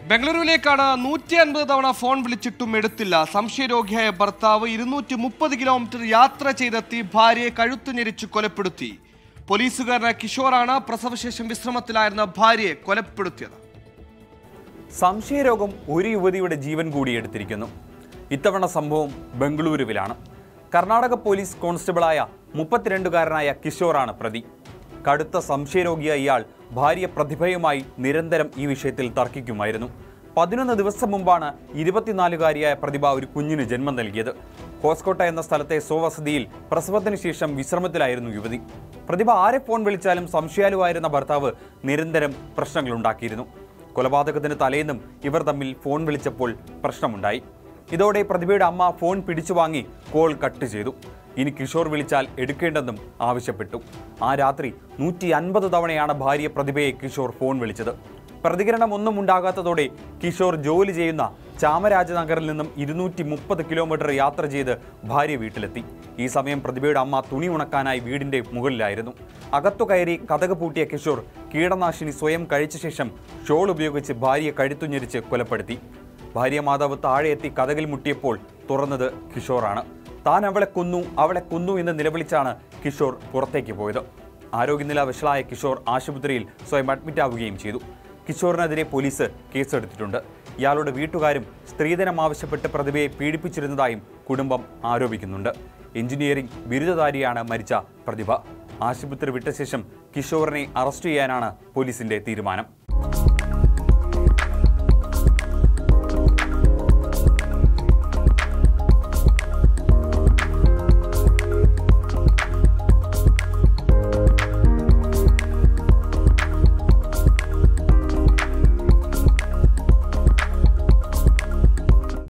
ബംഗളൂരുവിലേക്കാണ് നൂറ്റി അൻപത് തവണ ഫോൺ വിളിച്ചിട്ടും എടുത്തില്ല സംശയരോഗിയായ ഭർത്താവ് ഇരുന്നൂറ്റി മുപ്പത് കിലോമീറ്റർ യാത്ര ചെയ്തെത്തി ഭാര്യയെ കഴുത്തു ഞെരിച്ച് കൊലപ്പെടുത്തി പോലീസുകാരനായ കിഷോറാണ് പ്രസവശേഷം വിശ്രമത്തിലായിരുന്ന ഭാര്യയെ കൊലപ്പെടുത്തിയത് സംശയരോഗം ഒരു യുവതിയുടെ ജീവൻ കൂടി എടുത്തിരിക്കുന്നു ഇത്തവണ സംഭവം ബംഗളൂരുവിലാണ് കർണാടക പോലീസ് കോൺസ്റ്റബിളായ മുപ്പത്തിരണ്ടുകാരനായ കിഷോറാണ് പ്രതി കടുത്ത സംശയരോഗിയായ ഇയാൾ ഭാര്യ പ്രതിഭയുമായി നിരന്തരം ഈ വിഷയത്തിൽ തർക്കിക്കുമായിരുന്നു പതിനൊന്ന് ദിവസം മുമ്പാണ് ഇരുപത്തിനാലുകാരിയായ പ്രതിഭ ഒരു കുഞ്ഞിന് ജന്മം നൽകിയത് ഹോസ്കോട്ട എന്ന സ്ഥലത്തെ സ്വവസതിയിൽ പ്രസവത്തിന് ശേഷം വിശ്രമത്തിലായിരുന്നു യുവതി പ്രതിഭ ആരെ ഫോൺ വിളിച്ചാലും സംശയാലുവായിരുന്ന ഭർത്താവ് നിരന്തരം പ്രശ്നങ്ങളുണ്ടാക്കിയിരുന്നു കൊലപാതകത്തിന് തലേന്നും ഇവർ തമ്മിൽ ഫോൺ വിളിച്ചപ്പോൾ പ്രശ്നമുണ്ടായി ഇതോടെ പ്രതിഭയുടെ അമ്മ ഫോൺ പിടിച്ചു വാങ്ങി കോൾ കട്ട് ചെയ്തു ഇനി കിഷോർ വിളിച്ചാൽ എടുക്കേണ്ടെന്നും ആവശ്യപ്പെട്ടു ആ രാത്രി നൂറ്റി അൻപത് തവണയാണ് ഭാര്യ പ്രതിഭയെ കിഷോർ ഫോൺ വിളിച്ചത് പ്രതികരണം ഒന്നും ഉണ്ടാകാത്തതോടെ കിഷോർ ജോലി ചെയ്യുന്ന ചാമരാജനഗറിൽ നിന്നും ഇരുന്നൂറ്റി മുപ്പത് കിലോമീറ്റർ യാത്ര ചെയ്ത് ഭാര്യ വീട്ടിലെത്തി ഈ സമയം പ്രതിഭയുടെ അമ്മ തുണി ഉണക്കാനായി വീടിന്റെ മുകളിലായിരുന്നു അകത്തു കയറി കഥക് പൂട്ടിയ കിഷോർ കീടനാശിനി സ്വയം കഴിച്ച ശേഷം ഷോൾ ഉപയോഗിച്ച് ഭാര്യയെ കഴുത്തുഞ്ഞെരിച്ച് കൊലപ്പെടുത്തി ഭാര്യ മാതാവ് താഴെ എത്തി കഥകിൽ മുട്ടിയപ്പോൾ തുറന്നത് കിഷോറാണ് താൻ അവളെ കൊന്നു അവളെ കൊന്നു എന്ന് നിലവിളിച്ചാണ് കിഷോർ പുറത്തേക്ക് പോയത് ആരോഗ്യനില വഷളായ കിഷോർ ആശുപത്രിയിൽ സ്വയം അഡ്മിറ്റ് ആവുകയും ചെയ്തു കിഷോറിനെതിരെ പോലീസ് കേസെടുത്തിട്ടുണ്ട് ഇയാളുടെ വീട്ടുകാരും സ്ത്രീധനം ആവശ്യപ്പെട്ട് പ്രതിഭയെ പീഡിപ്പിച്ചിരുന്നതായും കുടുംബം ആരോപിക്കുന്നുണ്ട് എഞ്ചിനീയറിംഗ് ബിരുദധാരിയാണ് മരിച്ച പ്രതിഭ ആശുപത്രി വിട്ട ശേഷം കിഷോറിനെ അറസ്റ്റ് ചെയ്യാനാണ് പോലീസിന്റെ തീരുമാനം